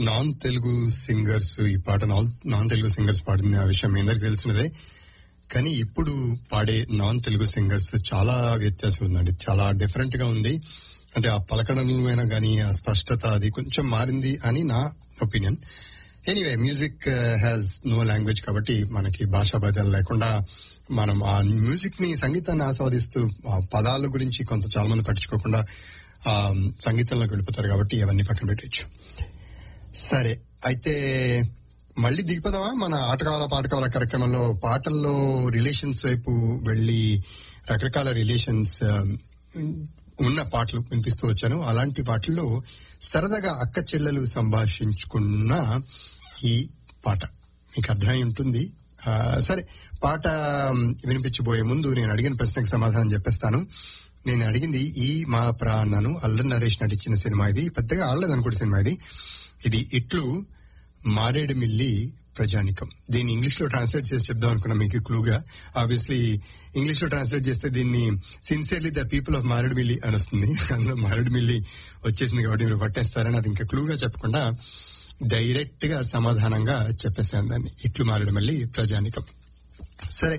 non Telugu singers ఈ పాట non non Telugu singers పాడింది ఆ విషయం మీ అందరికి తెలిసినదే కానీ ఇప్పుడు పాడే నాన్ తెలుగు సింగర్స్ చాలా వ్యత్యాసం ఉందండి చాలా డిఫరెంట్ గా ఉంది అంటే ఆ పలకడంలోనైనా కానీ ఆ స్పష్టత అది కొంచెం మారింది అని నా opinion anyway music has no language కాబట్టి మనకి భాషా భేదాలు లేకుండా మనం ఆ మ్యూజిక్ ని సంగీతాన్ని ఆస్వాదిస్తూ ఆ పదాల గురించి కొంత చాలా మంది పట్టించుకోకుండా ఆ సంగీతంలోకి వెళ్ళిపోతారు కాబట్టి అవన్నీ పక్కన పెట్టచ్చు సరే అయితే మళ్ళీ దిగిపోదామా మన ఆట కావాలా పాట కావాలా కార్యక్రమంలో పాటల్లో రిలేషన్స్ వైపు వెళ్లి రకరకాల రిలేషన్స్ ఉన్న పాటలు వినిపిస్తూ వచ్చాను అలాంటి పాటల్లో సరదాగా అక్క చెల్లెలు సంభాషించుకున్న ఈ పాట మీకు అర్థమై ఉంటుంది ఆ, సరే పాట వినిపించబోయే ముందు నేను అడిగిన ప్రశ్నకు సమాధానం చెప్పేస్తాను నేను అడిగింది ఈ మా ప్రాణను అల్లరి నరేష్ నటించిన సినిమా ఇది పెద్దగా ఆడలేదు అనుకోండి సినిమా ఇది ఇది ఇట్లు మారేడుమిల్లి ప్రజానికం దీన్ని ఇంగ్లీష్ లో ట్రాన్స్లేట్ చేసి చెప్దాం అనుకున్నా మీకు క్లూగా ఆబ్వియస్లీ ఇంగ్లీష్ లో ట్రాన్స్లేట్ చేస్తే దీన్ని sincerely the people of Maredumilli అని వస్తుంది అందులో మారేడుమిల్లి వచ్చేసింది కాబట్టి మీరు పట్టేస్తారని అది ఇంకా క్లూగా చెప్పకుండా డైరెక్ట్ గా సమాధానంగా చెప్పేసాను దాన్ని ఇట్లు మారేడుమిల్లి ప్రజానికం సరే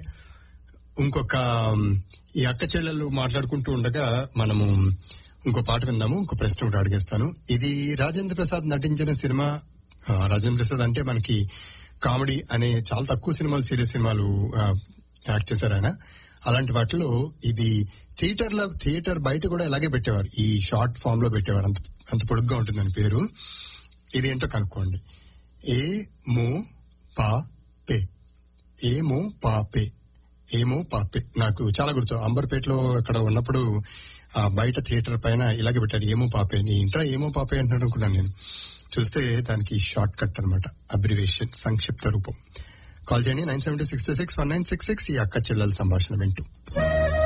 ఇంకొక ఉమ్, ఈ అక్క చెల్లెళ్ళు మాట్లాడుకుంటూ ఉండగా మనము ఇంకో పాట విందాము ఇంకో ప్రశ్న ఒకటి అడిగేస్తాను ఇది రాజేంద్ర ప్రసాద్ నటించిన సినిమా ఆ, రాజేంద్ర ప్రసాద్ అంటే మనకి కామెడీ అనే చాలా తక్కువ సినిమాలు సీరియస్ సినిమాలు ఆ, యాక్ట్ చేశారు ఆయన అలాంటి వాటిలో ఇది థియేటర్ లో థియేటర్ బయట కూడా ఇలాగే పెట్టేవారు ఈ షార్ట్ ఫామ్ లో పెట్టేవారు అంత అంత పొడుగ్గా ఉంటుందని పేరు ఇది ఏంటో కనుక్కోండి ఏ మో పా పే ఏమో పాపే ఏమో పాపే నాకు చాలా గుర్తు అంబర్పేటలో అక్కడ ఉన్నప్పుడు ఆ బయట థియేటర్ పైన ఇలాగే పెట్టారు ఏమో పాపే నీ ఇంట్రా ఏమో పాపే అంటున్నాడు అనుకున్నాను నేను చూస్తే దానికి షార్ట్ కట్ అనమాట అబ్రివేషన్ సంక్షిప్త రూపం కాల్ చేయండి nine seven six six one nine six six ఈ అక్క చెల్లెల సంభాషణ వింటూ